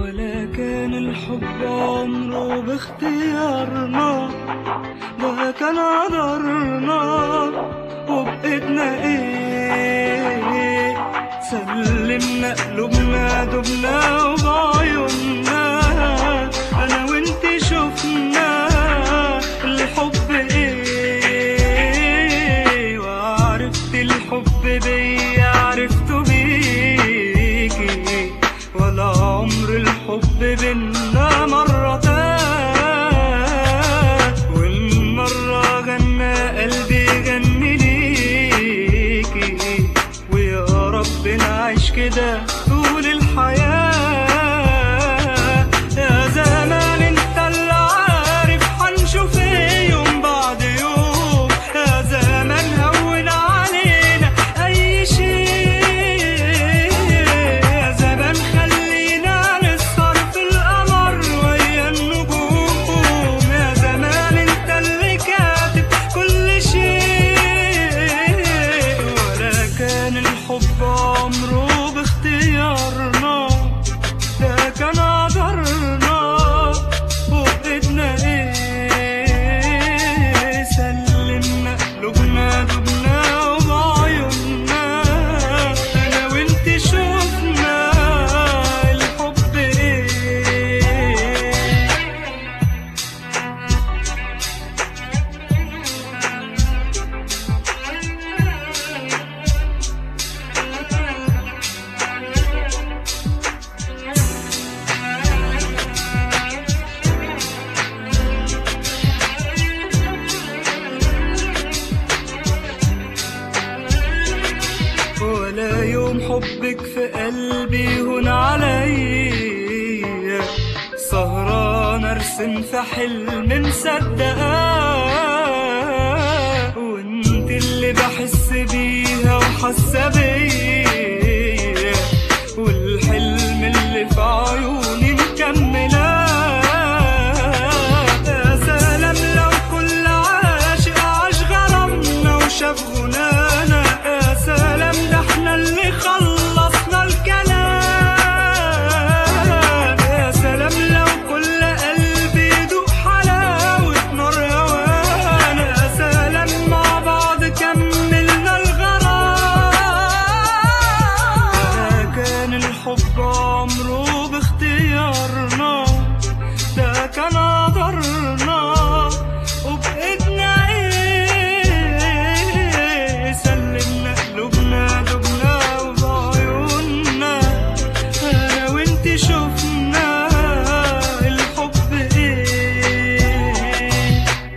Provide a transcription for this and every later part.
ولا كان الحب عمره باختيارنا ده كان قدرنا وبإيدنا ايه سلمنا قلوبنا دبنا وبعيوننا انا وانت شفنا الحب ايه وعرفت الحب بيا عرفته بيكي ولا عمر الحب بينا مرة تاه والمرة غنى قلبي غني ليكي ويا رب نعيش كده طول الحياة يا زمان انت اللي عارف حنشوف ايه يوم بعد يوم يا زمان هون علينا اي شيء يا زمان خلينا نسهر في القمر ويا النجوم يا زمان انت اللي كاتب كل شيء ولا كان الحب عمره باختيارنا ده كان قدرنا وبإيدنا ايه سلمنا قلوبنا دبنا وبعيوننا انا وانت شفنا الحب ايه ولا يوم حبك في قلبي هون عليا سهران ارسم في حلم مصدقاه وانت اللي بحس بيها وحاسه بيا والحلم اللي في عيوني مكملاه يا سلام لو كل عاشق عاش غرامنا وشاف غنانا يا سلام ده احنا اللي خلصنا الكلام يا سلام لو كل قلب يدوق حلاوة نار هوانا يا سلام مع بعض كملنا الغرام كان الحب عمره باختيارنا ده كان قدرنا وبإيدنا ايه سلمنا قلوبنا دبنا وبعيوننا انا وانت شفنا الحب ايه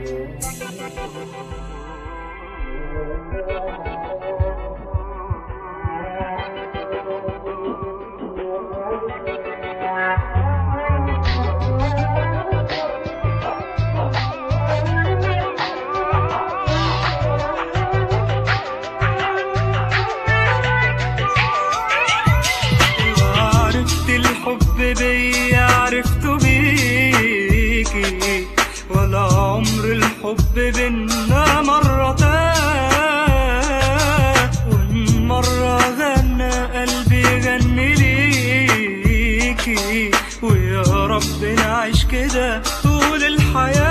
وعرفت الحب بيا عرفته بيكي ولا عمر الحب بينا مرة تاه والمرة غنى قلبي غني ليكي ويا رب نعيش كده طول الحياة